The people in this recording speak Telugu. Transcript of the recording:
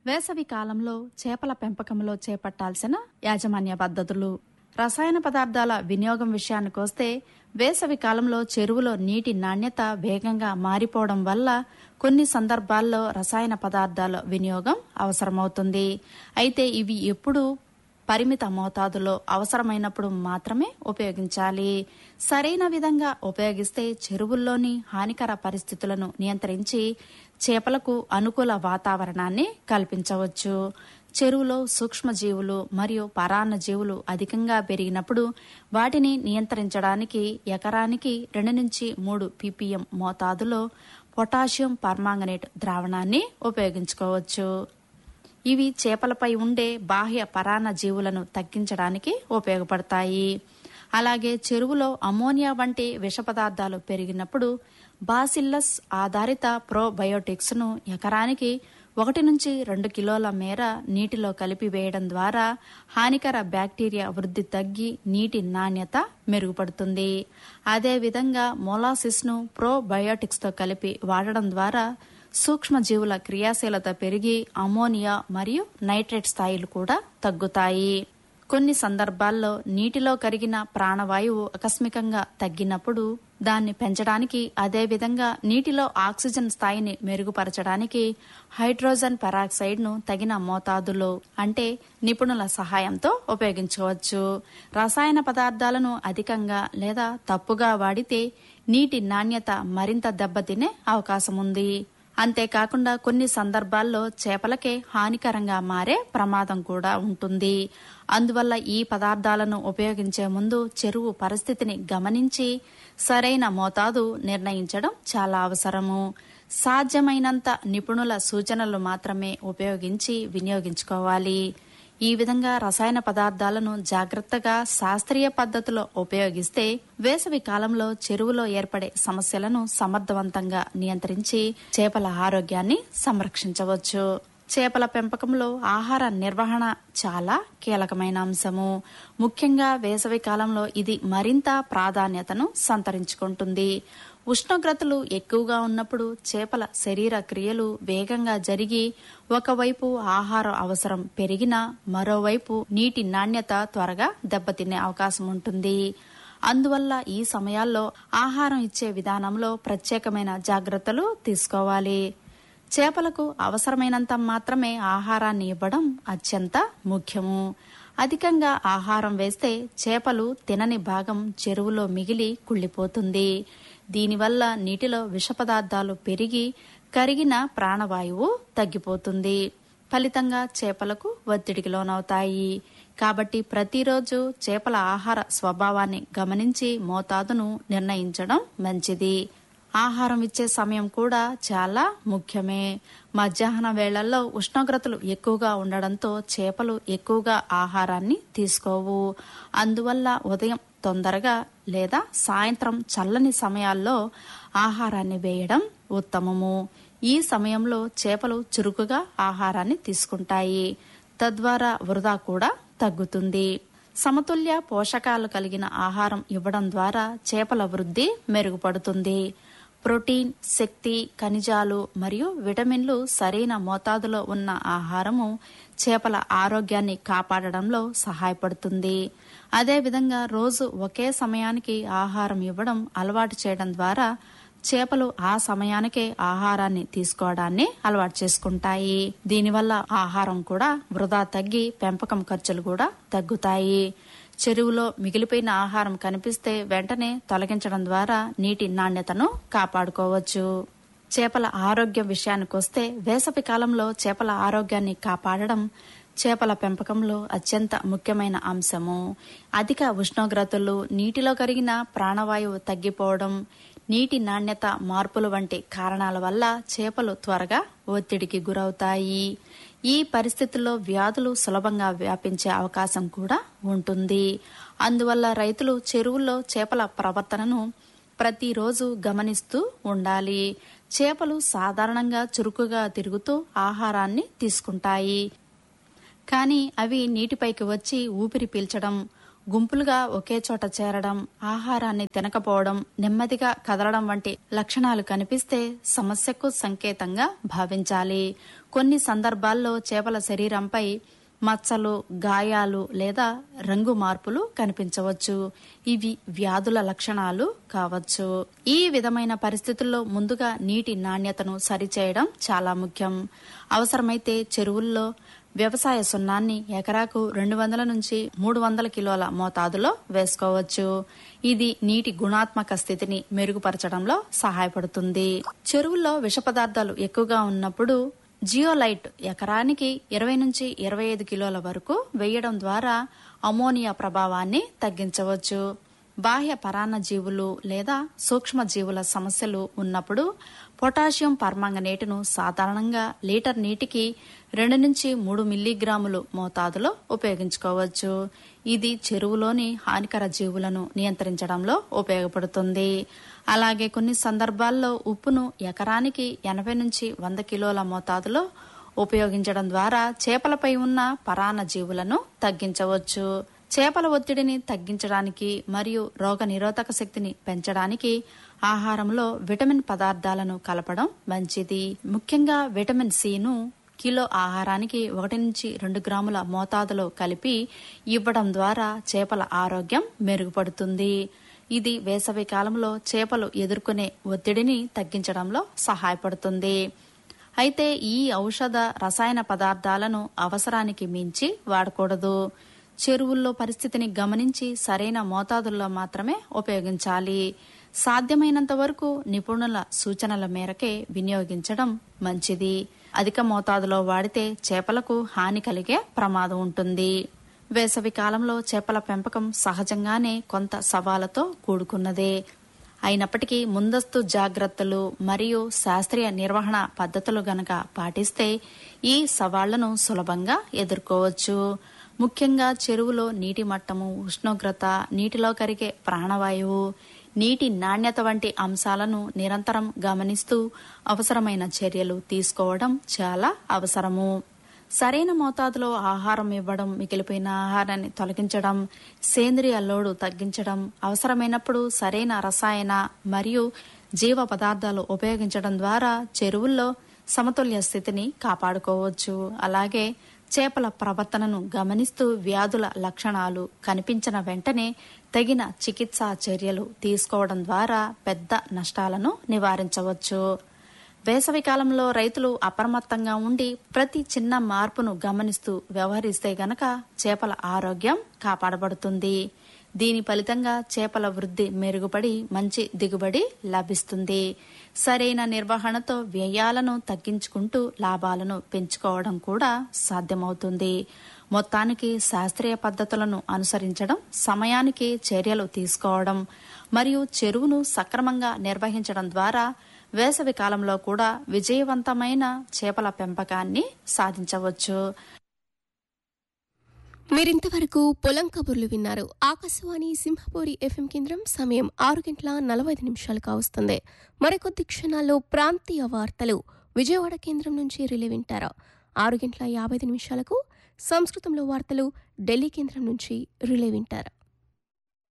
వేసవి కాలంలో చేపల పెంపకంలో చేపట్టాల్సిన యాజమాన్య పద్ధతులు రసాయన పదార్థాల వినియోగం విషయానికొస్తే వేసవి కాలంలో చెరువులో నీటి నాణ్యత వేగంగా మారిపోవడం వల్ల కొన్ని సందర్భాల్లో రసాయన పదార్థాల వినియోగం అవసరమవుతుంది అయితే ఇవి ఎప్పుడు పరిమిత మోతాదులో అవసరమైనప్పుడు మాత్రమే ఉపయోగించాలి సరైన విధంగా ఉపయోగిస్తే చెరువుల్లోని హానికర పరిస్థితులను నియంత్రించి చేపలకు అనుకూల వాతావరణాన్ని కల్పించవచ్చు చెరువులో సూక్ష్మజీవులు మరియు పరాన్న జీవులు అధికంగా పెరిగినప్పుడు వాటిని నియంత్రించడానికి ఎకరానికి రెండు నుంచి మూడు పీపీఎం మోతాదులో పొటాషియం పర్మాంగనేట్ ద్రావణాన్ని ఉపయోగించుకోవచ్చు ఇవి చేపలపై ఉండే బాహ్య పరాన్న జీవులను తగ్గించడానికి ఉపయోగపడతాయి అలాగే చెరువులో అమోనియా వంటి విష పదార్థాలు పెరిగినప్పుడు బాసిల్లస్ ఆధారిత ప్రోబయోటిక్స్ ను ఎకరానికి ఒకటి నుంచి రెండు కిలోల మేర నీటిలో కలిపి వేయడం ద్వారా హానికర బ్యాక్టీరియా వృద్ధి తగ్గి నీటి నాణ్యత మెరుగుపడుతుంది అదేవిధంగా మొలాసిస్ ను ప్రోబయోటిక్స్ తో కలిపి వాడడం ద్వారా సూక్ష్మజీవుల క్రియాశీలత పెరిగి అమోనియా మరియు నైట్రేట్ స్థాయిలు కూడా తగ్గుతాయి కొన్ని సందర్భాల్లో నీటిలో కరిగిన ప్రాణవాయువు ఆకస్మికంగా తగ్గినప్పుడు దాన్ని పెంచడానికి అదేవిధంగా నీటిలో ఆక్సిజన్ స్థాయిని మెరుగుపరచడానికి హైడ్రోజన్ పెరాక్సైడ్ ను తగిన మోతాదులో అంటే నిపుణుల సహాయంతో ఉపయోగించవచ్చు రసాయన పదార్థాలను అధికంగా లేదా తప్పుగా వాడితే నీటి నాణ్యత మరింత దెబ్బతినే అవకాశం ఉంది అంతేకాకుండా కొన్ని సందర్భాల్లో చేపలకే హానికరంగా మారే ప్రమాదం కూడా ఉంటుంది అందువల్ల ఈ పదార్థాలను ఉపయోగించే ముందు చెరువు పరిస్థితిని గమనించి సరైన మోతాదు నిర్ణయించడం చాలా అవసరము సాధ్యమైనంత నిపుణుల సూచనలు మాత్రమే ఉపయోగించి వినియోగించుకోవాలి ఈ విధంగా రసాయన పదార్థాలను జాగ్రత్తగా శాస్త్రీయ పద్ధతిలో ఉపయోగిస్తే వేసవి కాలంలో చెరువులో ఏర్పడే సమస్యలను సమర్థవంతంగా నియంత్రించి చేపల ఆరోగ్యాన్ని సంరక్షించవచ్చు చేపల పెంపకంలో ఆహార నిర్వహణ చాలా కీలకమైన అంశము ముఖ్యంగా వేసవి కాలంలో ఇది మరింత ప్రాధాన్యతను సంతరించుకుంటుంది ఉష్ణోగ్రతలు ఎక్కువగా ఉన్నప్పుడు చేపల శరీర క్రియలు వేగంగా జరిగి ఒకవైపు ఆహార అవసరం పెరిగినా మరోవైపు నీటి నాణ్యత త్వరగా దెబ్బతినే అవకాశం ఉంటుంది అందువల్ల ఈ సమయాల్లో ఆహారం ఇచ్చే విధానంలో ప్రత్యేకమైన జాగ్రత్తలు తీసుకోవాలి చేపలకు అవసరమైనంత మాత్రమే ఆహారాన్ని ఇవ్వడం అత్యంత ముఖ్యము అధికంగా ఆహారం వేస్తే చేపలు తినని భాగం చెరువులో మిగిలి కుళ్ళిపోతుంది దీనివల్ల నీటిలో విష పదార్థాలు పెరిగి కరిగిన ప్రాణవాయువు తగ్గిపోతుంది ఫలితంగా చేపలకు ఒత్తిడికి లోనవుతాయి కాబట్టి ప్రతిరోజు చేపల ఆహార స్వభావాన్ని గమనించి మోతాదును నిర్ణయించడం మంచిది ఆహారం ఇచ్చే సమయం కూడా చాలా ముఖ్యమే మధ్యాహ్న వేళల్లో ఉష్ణోగ్రతలు ఎక్కువగా ఉండడంతో చేపలు ఎక్కువగా ఆహారాన్ని తీసుకోవు అందువల్ల ఉదయం తొందరగా లేదా సాయంత్రం చల్లని సమయాల్లో ఆహారాన్ని వేయడం ఉత్తమము ఈ సమయంలో చేపలు చురుకుగా ఆహారాన్ని తీసుకుంటాయి తద్వారా వృధా కూడా తగ్గుతుంది సమతుల్య పోషకాలు కలిగిన ఆహారం ఇవ్వడం ద్వారా చేపల వృద్ధి మెరుగుపడుతుంది ప్రోటీన్ శక్తి ఖనిజాలు మరియు విటమిన్లు సరైన మోతాదులో ఉన్న ఆహారము చేపల ఆరోగ్యాన్ని కాపాడడంలో సహాయపడుతుంది అదేవిధంగా రోజు ఒకే సమయానికి ఆహారం ఇవ్వడం అలవాటు చేయడం ద్వారా చేపలు ఆ సమయానికే ఆహారాన్ని తీసుకోవడాన్ని అలవాటు చేసుకుంటాయి దీనివల్ల ఆహారం కూడా వృధా తగ్గి పెంపకం ఖర్చులు కూడా తగ్గుతాయి చెరువులో మిగిలిపోయిన ఆహారం కనిపిస్తే వెంటనే తొలగించడం ద్వారా నీటి నాణ్యతను కాపాడుకోవచ్చు చేపల ఆరోగ్యం విషయానికొస్తే వేసవి కాలంలో చేపల ఆరోగ్యాన్ని కాపాడడం చేపల పెంపకంలో అత్యంత ముఖ్యమైన అంశము అధిక ఉష్ణోగ్రతలు నీటిలో కరిగిన ప్రాణవాయువు తగ్గిపోవడం నీటి నాణ్యత మార్పులు వంటి కారణాల వల్ల చేపలు త్వరగా ఒత్తిడికి గురవుతాయి ఈ పరిస్థితుల్లో వ్యాధులు సులభంగా వ్యాపించే అవకాశం కూడా ఉంటుంది అందువల్ల రైతులు చెరువుల్లో చేపల ప్రవర్తనను ప్రతిరోజు గమనిస్తూ ఉండాలి చేపలు సాధారణంగా చురుకుగా తిరుగుతూ ఆహారాన్ని తీసుకుంటాయి కానీ అవి నీటిపైకి వచ్చి ఊపిరి పీల్చడం గుంపులుగా ఒకే చోట చేరడం ఆహారాన్ని తినకపోవడం నెమ్మదిగా కదలడం వంటి లక్షణాలు కనిపిస్తే సమస్యకు సంకేతంగా భావించాలి కొన్ని సందర్భాల్లో చేపల శరీరంపై మచ్చలు గాయాలు లేదా రంగు మార్పులు కనిపించవచ్చు ఇవి వ్యాధుల లక్షణాలు కావచ్చు ఈ విధమైన పరిస్థితుల్లో ముందుగా నీటి నాణ్యతను సరిచేయడం చాలా ముఖ్యం అవసరమైతే చెరువుల్లో వ్యవసాయ సున్నాన్ని ఎకరాకు రెండు వందల నుంచి మూడు వందల కిలోల మోతాదులో వేసుకోవచ్చు ఇది నీటి గుణాత్మక స్థితిని మెరుగుపరచడంలో సహాయపడుతుంది చెరువుల్లో విష పదార్థాలు ఎక్కువగా ఉన్నప్పుడు జియోలైట్ ఎకరానికి ఇరవై నుంచి ఇరవై ఐదు కిలోల వరకు వేయడం ద్వారా అమోనియా ప్రభావాన్ని తగ్గించవచ్చు బాహ్య పరాన్న జీవులు లేదా సూక్ష్మ జీవుల సమస్యలు ఉన్నప్పుడు పొటాషియం పర్మాంగనేటును సాధారణంగా లీటర్ నీటికి రెండు నుంచి మూడు మిల్లీగ్రాములు మోతాదులో ఉపయోగించుకోవచ్చు ఇది చెరువులోని హానికర జీవులను నియంత్రించడంలో ఉపయోగపడుతుంది అలాగే కొన్ని సందర్భాల్లో ఉప్పును ఎకరానికి ఎనభై నుంచి వంద కిలోల మోతాదులో ఉపయోగించడం ద్వారా చేపలపై ఉన్న పరాన్న జీవులను తగ్గించవచ్చు చేపల ఒత్తిడిని తగ్గించడానికి మరియు రోగ నిరోధక శక్తిని పెంచడానికి ఆహారంలో విటమిన్ పదార్థాలను కలపడం మంచిది ముఖ్యంగా విటమిన్ సిను కిలో ఆహారానికి ఒకటి నుంచి రెండు గ్రాముల మోతాదులో కలిపి ఇవ్వడం ద్వారా చేపల ఆరోగ్యం మెరుగుపడుతుంది ఇది వేసవి కాలంలో చేపలు ఎదుర్కొనే ఒత్తిడిని తగ్గించడంలో సహాయపడుతుంది అయితే ఈ ఔషధ రసాయన పదార్థాలను అవసరానికి మించి వాడకూడదు చెరువుల్లో పరిస్థితిని గమనించి సరైన మోతాదుల్లో మాత్రమే ఉపయోగించాలి సాధ్యమైనంత వరకు నిపుణుల సూచనల మేరకే వినియోగించడం మంచిది అధిక మోతాదులో వాడితే చేపలకు హాని కలిగే ప్రమాదం ఉంటుంది వేసవి కాలంలో చేపల పెంపకం సహజంగానే కొంత సవాలతో కూడుకున్నదే అయినప్పటికీ ముందస్తు జాగ్రత్తలు మరియు శాస్త్రీయ నిర్వహణ పద్ధతులు గనక పాటిస్తే ఈ సవాళ్లను సులభంగా ఎదుర్కోవచ్చు ముఖ్యంగా చెరువులో నీటి మట్టము ఉష్ణోగ్రత నీటిలో కరిగే ప్రాణవాయువు నీటి నాణ్యత వంటి అంశాలను నిరంతరం గమనిస్తూ అవసరమైన చర్యలు తీసుకోవడం చాలా అవసరము సరైన మోతాదులో ఆహారం ఇవ్వడం మిగిలిపోయిన ఆహారాన్ని తొలగించడం సేంద్రియ లోడు తగ్గించడం అవసరమైనప్పుడు సరైన రసాయన మరియు జీవ పదార్థాలు ఉపయోగించడం ద్వారా చెరువుల్లో సమతుల్య స్థితిని కాపాడుకోవచ్చు అలాగే చేపల ప్రవర్తనను గమనిస్తూ వ్యాధుల లక్షణాలు కనిపించిన వెంటనే తగిన చికిత్సా చర్యలు తీసుకోవడం ద్వారా పెద్ద నష్టాలను నివారించవచ్చు వేసవి కాలంలో రైతులు అప్రమత్తంగా ఉండి ప్రతి చిన్న మార్పును గమనిస్తూ వ్యవహరిస్తే గనక చేపల ఆరోగ్యం కాపాడబడుతుంది దీని ఫలితంగా చేపల వృద్ధి మెరుగుపడి మంచి దిగుబడి లభిస్తుంది సరైన నిర్వహణతో వ్యయాలను తగ్గించుకుంటూ లాభాలను పెంచుకోవడం కూడా సాధ్యమవుతుంది మొత్తానికి శాస్త్రీయ పద్ధతులను అనుసరించడం సమయానికి చర్యలు తీసుకోవడం మరియు చెరువును సక్రమంగా నిర్వహించడం ద్వారా వేసవి కాలంలో కూడా విజయవంతమైన చేపల పెంపకాన్ని సాధించవచ్చు మీరింతవరకు పొలం కబుర్లు విన్నారు ఆకాశవాణి సింహపూరి ఎఫ్ఎం కేంద్రం సమయం ఆరు గంటల నలభై ఐదు నిమిషాలు కావస్తుంది మరికొద్ది క్షణాల్లో ప్రాంతీయ వార్తలు విజయవాడ కేంద్రం నుంచి రిలే వింటారు ఆరు గంటల యాభై ఐదు నిమిషాలకు సంస్కృతంలో వార్తలు ఢిల్లీ కేంద్రం నుంచి రిలే వింటారు